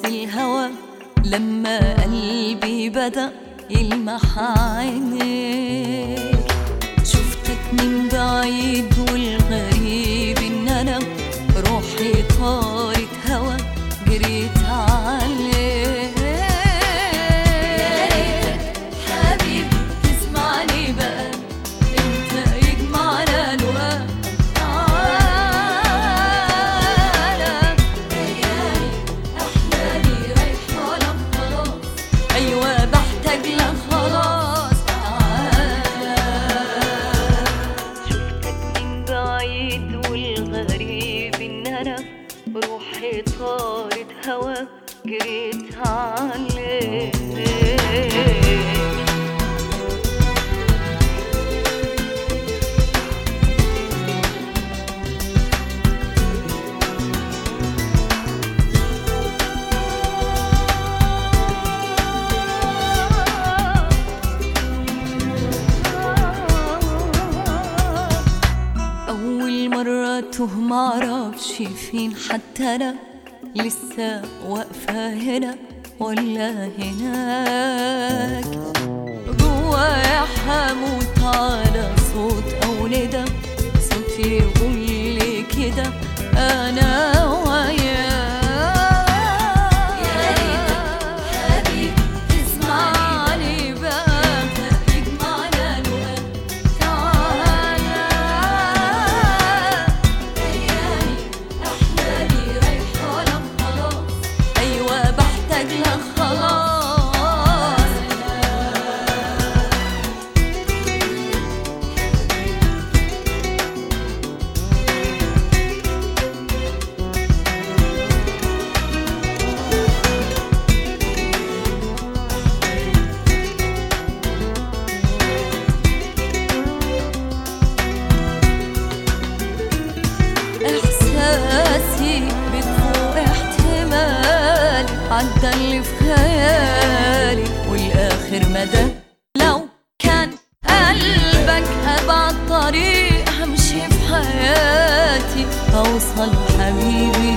الهوى لما قلبي بدأ يلمح عينيك شفتك من بعيد والغريب ان انا روحي طارت هوا جريت عليك يا ريتك حبيبي تسمعني بقى انت يجمعنا الوقت تعالى ليالي احلامي رايحه لك خلاص ايوه بحتاج لك خلاص تعالى شفتك من بعيد والغريب ان انا روحي طارت هوا جريت عليك أول مرة توه معرفش فين حتى أنا لسه واقفة هنا ولا هناك جوايا حموت على صوت أو ندى صوت يقول لي كده أنا وياك يا ريتك حبيبي تسمعني بقى يجمعنا الوقت تعالى ليالي أحلامي رايحة لك خلاص أيوة بحتاج لك خلاص إحساسي بفوق احتمالي عدى اللي في خيالي والآخر مدى لو كان قلبك أبعد طريق همشي في حياتي أوصل حبيبي